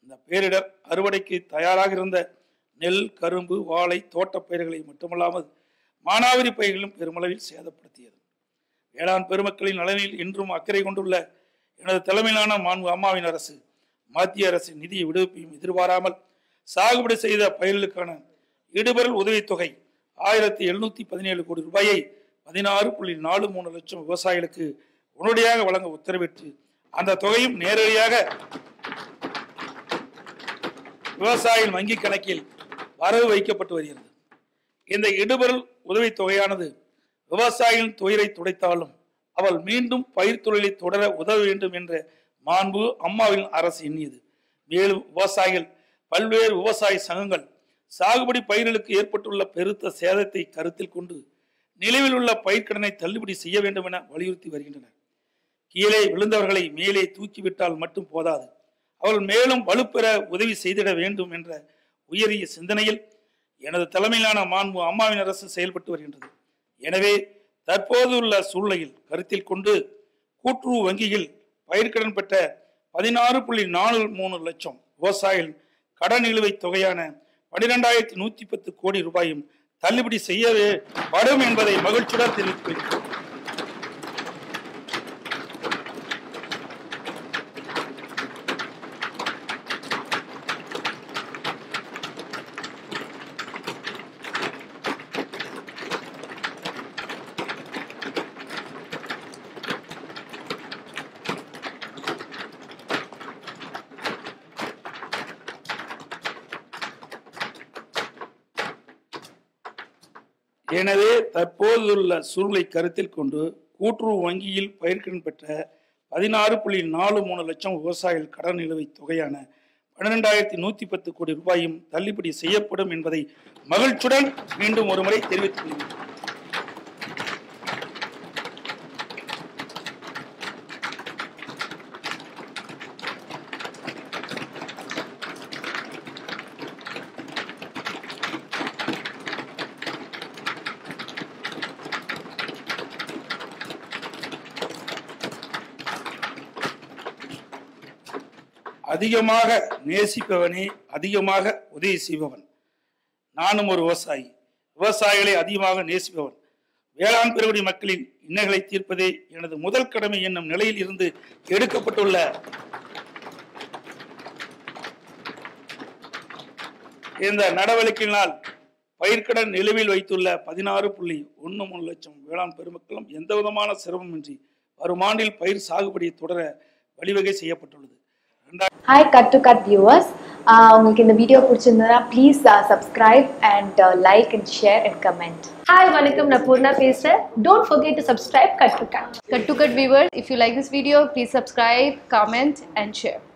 இந்த பேரிடர் அறுவடைக்கு தயாராக இருந்த நெல் கரும்பு வாழை தோட்டப் பயிர்களை மட்டுமல்லாமல் மானாவாரி பயிர்களும் பெருமளவில் சேதப்படுத்தியது வேளாண் பெருமக்களின் நலனில் இன்றும் அக்கறை கொண்டுள்ள எனது தலைமையிலான மாண்பு அம்மாவின் அரசு மத்திய அரசின் நிதி விடுவிப்பையும் எதிர்பாராமல் சாகுபடி செய்த பயிர்களுக்கான இடுபொருள் உதவித்தொகை ஆயிரத்தி எழுநூத்தி பதினேழு கோடி ரூபாயை பதினாறு புள்ளி நாலு மூணு லட்சம் விவசாயிகளுக்கு உடனடியாக வழங்க உத்தரவிட்டு அந்த தொகையும் நேரடியாக விவசாயிகள் வங்கி கணக்கில் வரவு வைக்கப்பட்டு வருகிறது இந்த இடுபொருள் உதவித் தொகையானது விவசாயிகளின் துயரை துடைத்தாலும் அவள் மீண்டும் பயிர் தொழிலை தொடர உதவ வேண்டும் என்ற மாண்பு அம்மாவின் அரசு எண்ணியது மேலும் விவசாயிகள் பல்வேறு விவசாய சங்கங்கள் சாகுபடி பயிர்களுக்கு ஏற்பட்டுள்ள பெருத்த சேதத்தை கருத்தில் கொண்டு நிலுவில் உள்ள பயிர்க்கடனை தள்ளுபடி செய்ய வேண்டும் என வலியுறுத்தி வருகின்றனர் கீழே விழுந்தவர்களை மேலே தூக்கிவிட்டால் மட்டும் போதாது அவர்கள் மேலும் வலுப்பெற உதவி செய்திட வேண்டும் என்ற உயரிய சிந்தனையில் எனது தலைமையிலான மாண்பு அம்மாவின் அரசு செயல்பட்டு வருகின்றது எனவே தற்போது உள்ள சூழ்நிலையில் கருத்தில் கொண்டு கூட்டுறவு வங்கியில் பயிர்க்கடன் பெற்ற பதினாறு புள்ளி நாலு மூணு லட்சம் விவசாயிகள் கடன் நிலுவைத் தொகையான பனிரெண்டாயிரத்தி நூத்தி பத்து கோடி ரூபாயும் தள்ளுபடி செய்யவே படும் என்பதை மகிழ்ச்சியுடன் தெரிவித்துக் எனவே தற்போதுள்ள சூழ்நிலை கருத்தில் கொண்டு கூட்டுறவு வங்கியில் பயிர்க்கடன் பெற்ற பதினாறு புள்ளி நாலு மூணு லட்சம் விவசாயிகள் கடன் நிலுவைத் தொகையான பன்னிரெண்டாயிரத்தி நூத்தி பத்து கோடி ரூபாயும் தள்ளுபடி செய்யப்படும் என்பதை மகிழ்ச்சியுடன் மீண்டும் ஒருமுறை தெரிவித்துக் கொள்கிறேன் அதிகமாக நேசிப்பவனே அதிகமாக உதவி செய்பவன் நானும் ஒரு விவசாயி விவசாயிகளை அதிகமாக நேசிப்பவன் வேளாண் பெருங்குடி மக்களின் இன்னல்களை தீர்ப்பதே எனது முதல் கடமை என்னும் நிலையில் இருந்து எடுக்கப்பட்டுள்ள இந்த நடவடிக்கையினால் பயிர்க்கடன் நிலுவையில் வைத்துள்ள பதினாறு புள்ளி ஒன்று மூணு லட்சம் வேளாண் பெருமக்களும் எந்த விதமான சிரமமின்றி வரும் ஆண்டில் பயிர் சாகுபடியை தொடர வழிவகை செய்யப்பட்டுள்ளது hi cut to cut viewers உங்களுக்கு இந்த வீடியோ பிடிச்சிருந்ததுன்னா please subscribe and like and share and comment hi வணக்கம் நான் பூர்ணா பேசுகிறேன் don't forget to subscribe cut to cut Cut to cut viewers, if you like this video, please subscribe, comment and share.